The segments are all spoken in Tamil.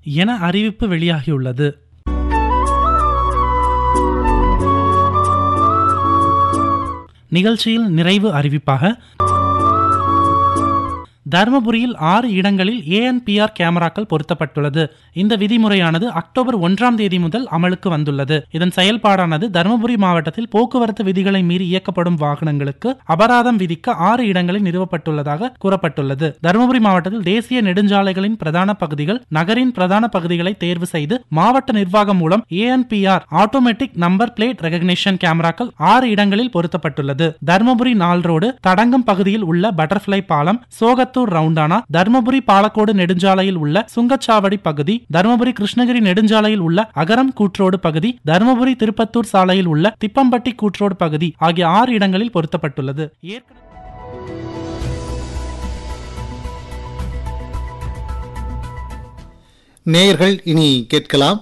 என அறிவிப்பு வெளியாகியுள்ளது நிகழ்ச்சியில் நிறைவு அறிவிப்பாக தருமபுரியில் ஆறு இடங்களில் ஏஎன்பிஆர் கேமராக்கள் பொருத்தப்பட்டுள்ளது இந்த விதிமுறையானது அக்டோபர் ஒன்றாம் தேதி முதல் அமலுக்கு வந்துள்ளது இதன் செயல்பாடானது தருமபுரி மாவட்டத்தில் போக்குவரத்து விதிகளை மீறி இயக்கப்படும் வாகனங்களுக்கு அபராதம் விதிக்க ஆறு இடங்களில் நிறுவப்பட்டுள்ளதாக கூறப்பட்டுள்ளது தருமபுரி மாவட்டத்தில் தேசிய நெடுஞ்சாலைகளின் பிரதான பகுதிகள் நகரின் பிரதான பகுதிகளை தேர்வு செய்து மாவட்ட நிர்வாகம் மூலம் A N P R automatic number plate recognition கேமராக்கள் ஆறு இடங்களில் பொருத்தப்பட்டுள்ளது தருமபுரி நாள் ரோடு தடங்கம் பகுதியில் உள்ள பட்டர்ஃபிளை பாலம் சோகத்தூர் ரவுண்டானா தருமபுரி பாலக்கோடு நெடுஞ்சாலையில் உள்ள சுங்கச்சாவடி பகுதி தருமபுரி கிருஷ்ணகிரி நெடுஞ்சாலையில் உள்ள அகரம் கூட்ரோடு பகுதி தருமபுரி திருப்பத்தூர் சாலையில் உள்ள திப்பம்பட்டி கூட்ரோடு பகுதி ஆகிய ஆறு இடங்களில் பொருத்தப்பட்டுள்ளது ஏற்கனவே நேயர்கள் இனி கேட்கலாம்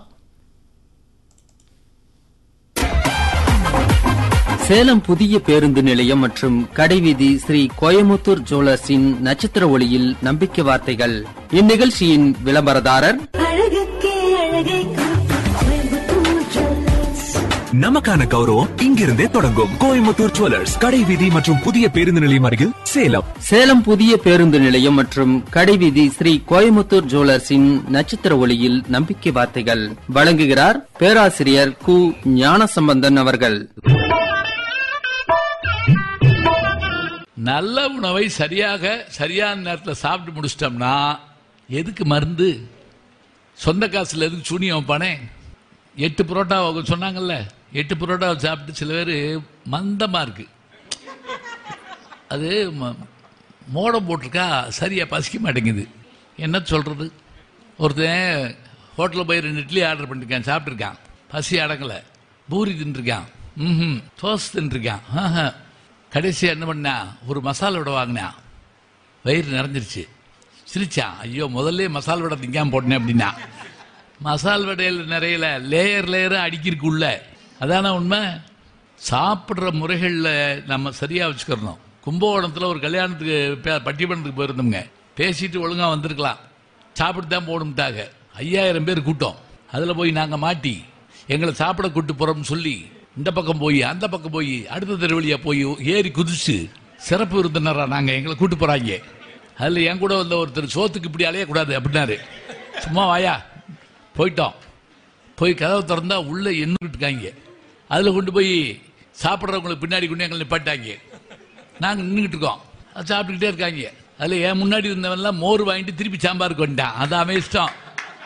சேலம் புதிய பேருந்து நிலையம் மற்றும் கடைவீதி ஸ்ரீ கோயமுத்தூர் ஜுவல்லர்ஸின் நட்சத்திர ஒளியில் நம்பிக்கை வார்த்தைகள் இந்நிகழ்ச்சியின் விளம்பரதாரர் அழகுக்கே அழகை காட்டும் கோயம்புத்தூர் ஜுவல்லர்ஸ். நமக்கான கௌரவம் இங்கிருந்தே தொடங்கும் கோயம்புத்தூர் ஜுவல்லர்ஸ் கடை வீதி மற்றும் புதிய பேருந்து நிலையம் அருகில் சேலம் சேலம் புதிய பேருந்து நிலையம் மற்றும் கடைவீதி ஸ்ரீ கோயமுத்தூர் ஜுவல்லர்ஸின் நட்சத்திர ஒளியில் நம்பிக்கை வார்த்தைகள் வழங்குகிறார் பேராசிரியர் கு ஞானசம்பந்தன் அவர்கள் நல்ல உணவை சரியாக சரியான நேரத்தில் சாப்பிட்டு முடிச்சிட்டோம்னா எதுக்கு மருந்து சொந்த காசுல எதுக்கு சூனியம் வைப்பானே எட்டு புரோட்டா அவங்க சொன்னாங்கல்ல எட்டு புரோட்டா சாப்பிட்டு சில பேர் மந்தமா இருக்கு அது ம- மோடம் போட்டிருக்கா சரியா பசிக்க மாட்டேங்குது என்ன சொல்றது ஒருத்தன் ஹோட்டலில் போய் ரெண்டு இட்லி ஆர்டர் பண்ணிருக்கான் சாப்பிட்ருக்கான் பசி அடங்கலை பூரி தின்றுருக்கான் ம் தோசை தின்றுருக்கான் ஆஹா. கடைசியா என்ன பண்ணா ஒரு மசாலா வடை வாங்கினான் வயிறு நிறைஞ்சிருச்சு சிரிச்சான் ஐயோ முதல்ல மசால் வடை திங்காம போட்டேன் அப்படின்னா மசால் வடையில் நிறையல லேயர் லேயராக அடிக்கிறதுக்கு உள்ள அதான உண்மை சாப்பிட்ற முறைகளில் நம்ம சரியாக வச்சுக்கிறணும் கும்பகோணத்தில் ஒரு கல்யாணத்துக்கு பே- பட்டிமன்றத்துக்கு போயிருந்தோங்க பேசிட்டு ஒழுங்காக வந்திருக்கலாம் சாப்பிட்டு தான் போகணும்ட்டாங்க ஐயாயிரம் பேர் கூட்டம் அதில் போய் நாங்கள் மாட்டி எங்களை சாப்பிட கூட்டு போகிறோம்னு சொல்லி இந்த பக்கம் போய் அந்த பக்கம் போய் அடுத்த தெரு வழியா போய் ஏறி குதிச்சு சிறப்பு விருந்தினரா நாங்கள் எங்களை கூட்டு போகிறாங்க அதில் என் கூட வந்த ஒருத்தர் சோத்துக்கு இப்படி அலையக்கூடாது அப்படின்னாரு சும்மா வாயா போயிட்டோம் போய் கதவை திறந்தா உள்ள எண்ணிட்டு இருக்காங்க அதில் கொண்டு போய் சாப்பிட்றவங்களுக்கு பின்னாடி கொண்டு எங்களை நிப்பாட்டாங்க நாங்கள் நின்றுக்கிட்டு இருக்கோம் அது சாப்பிட்டுக்கிட்டே இருக்காங்க அதில் என் முன்னாடி இருந்தவன்லாம் மோர் வாங்கிட்டு திருப்பி சாம்பாருக்கு வந்துட்டான் அது அவன் இஷ்டம்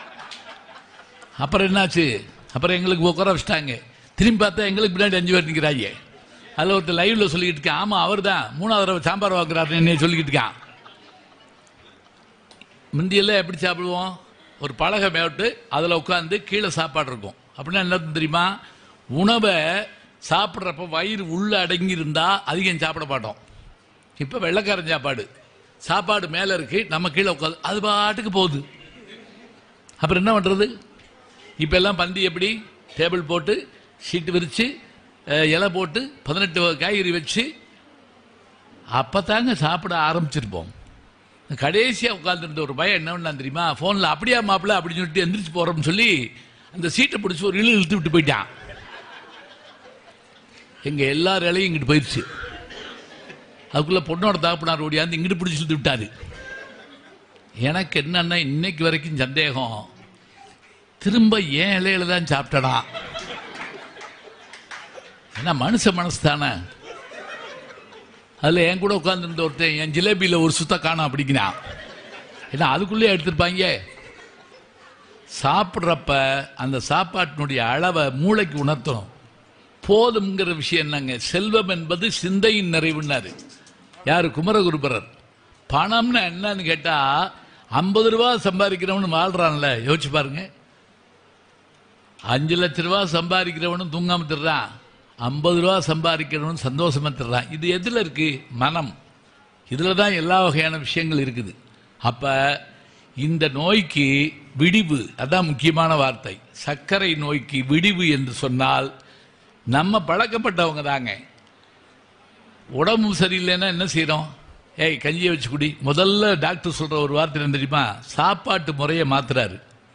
அப்புறம் என்னாச்சு அப்புறம் எங்களுக்கு உட்கார வச்சிட்டாங்க திரும்பி பார்த்தா எங்களுக்கு பின்னாடி அஞ்சு பேர் நிற்கிறாங்க அதில் ஒருத்தர் லைவ்ல சொல்லிக்கிட்டு இருக்கேன் ஆமாம் அவர் தான் மூணாவது தடவை சாம்பார் வாங்குறாருன்னு என்னைய சொல்லிக்கிட்டு இருக்கான் முந்தியெல்லாம் எப்படி சாப்பிடுவோம் ஒரு பலகை மேட்டு அதில் உட்காந்து கீழே சாப்பாடு இருக்கும் அப்படின்னா என்ன தெரியுமா உணவை சாப்பிட்றப்ப வயிறு உள்ள அடங்கி இருந்தா அதிகம் சாப்பிட மாட்டோம் இப்போ வெள்ளைக்காரன் சாப்பாடு சாப்பாடு மேலே இருக்கு நம்ம கீழே உட்காந்து அது பாட்டுக்கு போகுது அப்புறம் என்ன பண்ணுறது இப்போ எல்லாம் பந்தி எப்படி டேபிள் போட்டு ஷீட் விரித்து இலை போட்டு பதினெட்டு வகை காய்கறி வச்சு அப்போ தாங்க சாப்பிட ஆரம்பிச்சிருப்போம் கடைசியாக உட்காந்துருந்த ஒரு பையன் என்ன பண்ணான் தெரியுமா ஃபோனில் அப்படியா மாப்பிள்ள அப்படின்னு சொல்லிட்டு எந்திரிச்சு போகிறோம்னு சொல்லி அந்த சீட்டை பிடிச்சி ஒரு இழு இழுத்து விட்டு போயிட்டான் எங்கள் எல்லார் இலையும் இங்கிட்டு போயிடுச்சு அதுக்குள்ளே பொண்ணோட தாப்புனார் ஓடியாந்து இங்கிட்டு பிடிச்சி இழுத்து விட்டாரு எனக்கு என்னன்னா இன்னைக்கு வரைக்கும் சந்தேகம் திரும்ப ஏன் இலையில தான் சாப்பிட்டடா ஏன்னா மனுஷ மனசு தானே அதில் என் கூட உட்காந்துருந்த ஒருத்தன் என் ஜிலேபியில் ஒரு சுத்த காணோம் அப்படிங்கிறான் ஏன்னா அதுக்குள்ளே எடுத்திருப்பாங்க சாப்பிட்றப்ப அந்த சாப்பாட்டினுடைய அளவை மூளைக்கு உணர்த்தணும் போதும்ங்கிற விஷயம் என்னங்க செல்வம் என்பது சிந்தையின் நிறைவுன்னாரு யாரு குமரகுருபரர் பணம்னு என்னன்னு கேட்டா ஐம்பது ரூபா சம்பாதிக்கிறவனு வாழ்றான்ல யோசிச்சு பாருங்க அஞ்சு லட்ச ரூபா சம்பாதிக்கிறவனும் தூங்காம திடுறான் ஐம்பது ரூபா சம்பாதிக்கிறவனும் சந்தோஷமா திடுறான் இது எதுல இருக்கு மனம் இதுல தான் எல்லா வகையான விஷயங்கள் இருக்குது அப்ப இந்த நோய்க்கு விடிவு அதான் முக்கியமான வார்த்தை சர்க்கரை நோய்க்கு விடிவு என்று சொன்னால் நம்ம பழக்கப்பட்டவங்க தாங்க உடம்பு சரியில்லைன்னா என்ன செய்றோம் ஏய் கஞ்சியை வச்சு குடி முதல்ல டாக்டர் சொல்ற ஒரு வார்த்தை என்ன தெரியுமா சாப்பாட்டு முறையை மாத்துறாரு